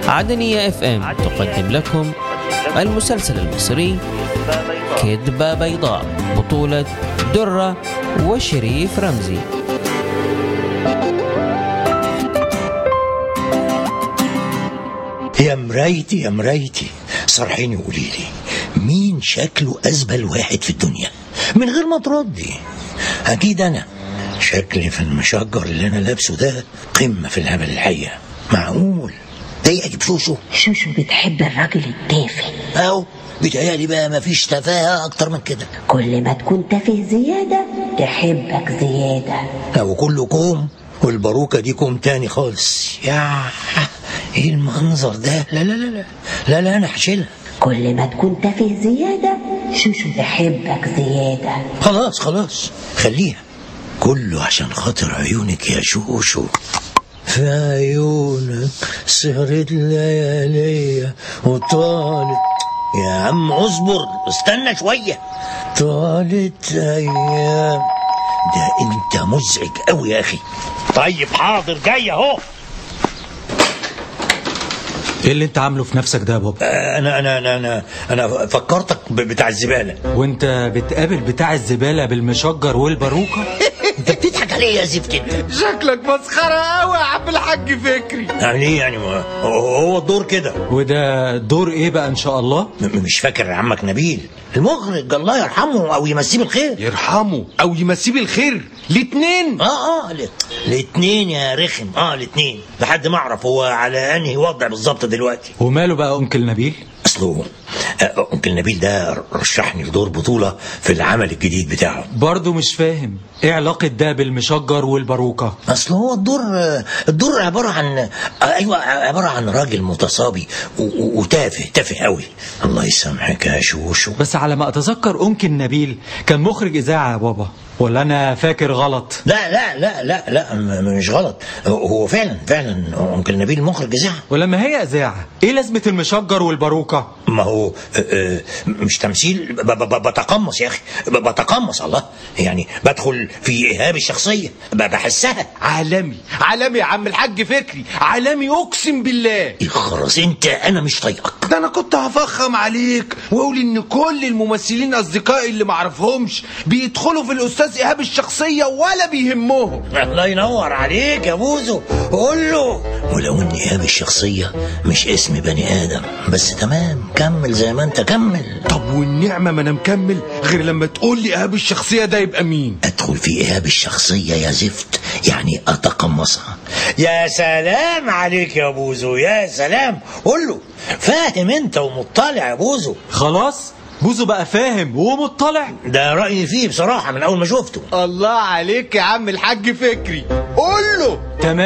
عدنية اف ام تقدم لكم المسلسل المصري كذبة بيضاء بطولة درة وشريف رمزي يا مرايتي يا مرايتي صرحيني وقولي لي مين شكله أزبل واحد في الدنيا من غير ما تردي أكيد أنا شكلي في المشجر اللي أنا لابسه ده قمة في الهبل الحقيقة معقول ده يعجب شوشو شوشو بتحب الراجل التافه أو بيتهيألي بقى مفيش تفاهة أكتر من كده كل ما تكون تافه زيادة تحبك زيادة أو كله كوم والباروكة دي كوم تاني خالص يا ايه المنظر ده لا لا لا لا لا لا انا هشيلها كل ما تكون تافه زيادة شوشو تحبك زيادة خلاص خلاص خليها كله عشان خاطر عيونك يا شوشو في عيونك سهرت ليالية وطالت يا عم اصبر استنى شوية طالت ايام ده انت مزعج قوي يا اخي طيب حاضر جاي اهو ايه اللي انت عامله في نفسك ده يا بابا انا انا انا انا انا فكرتك ب- بتاع الزباله وانت بتقابل بتاع الزبالة بالمشجر والباروكة انت بتضحك عليه يا زفت انت شكلك مسخرة قوي يا عم الحاج فكري يعني ايه يعني ما هو هو الدور كده وده دور ايه بقى ان شاء الله م- مش فاكر عمك نبيل المخرج الله يرحمه او يمسيه بالخير يرحمه او يمسيه بالخير الاتنين اه اه ال- الاتنين يا رخم اه الاتنين لحد ما اعرف هو على انهي وضع بالظبط دلوقتي وماله بقى انكل نبيل اصله آه، انكل نبيل ده رشحني لدور بطوله في العمل الجديد بتاعه برضه مش فاهم ايه علاقة ده بالمشجر والباروكة اصل هو الدور الدور عباره عن ايوه عباره عن راجل متصابي و- و- وتافه تافه قوي الله يسامحك يا شوشو بس على ما اتذكر انكل نبيل كان مخرج اذاعة يا بابا ولا انا فاكر غلط لا لا لا لا لا م- مش غلط هو فعلا فعلا انكل نبيل مخرج اذاعه ولما هي اذاعة ايه لازمة المشجر والباروكة ما هو آه، آه، مش تمثيل ب- ب- ب- بتقمص يا اخي ب- بتقمص الله يعني بدخل في ايهاب الشخصيه ب- بحسها عالمي عالمي يا عم الحاج فكري عالمي اقسم بالله خلاص انت انا مش طايقك ده انا كنت هفخم عليك واقول ان كل الممثلين اصدقائي اللي معرفهمش بيدخلوا في الاستاذ ايهاب الشخصيه ولا بيهمهم الله ينور عليك يا بوزو قول له ولو ان ايهاب الشخصيه مش اسم بني ادم بس تمام كمل زي ما انت كمل طب والنعمه ما انا مكمل غير لما تقول لي ايهاب الشخصيه ده يبقى مين ادخل في ايهاب الشخصيه يا زفت يعني اتقمصها يا سلام عليك يا بوزو يا سلام قول له فاهم انت ومطلع يا بوزو خلاص بوزو بقى فاهم ومطلع ده رايي فيه بصراحه من اول ما شفته الله عليك يا عم الحاج فكري قول له تمام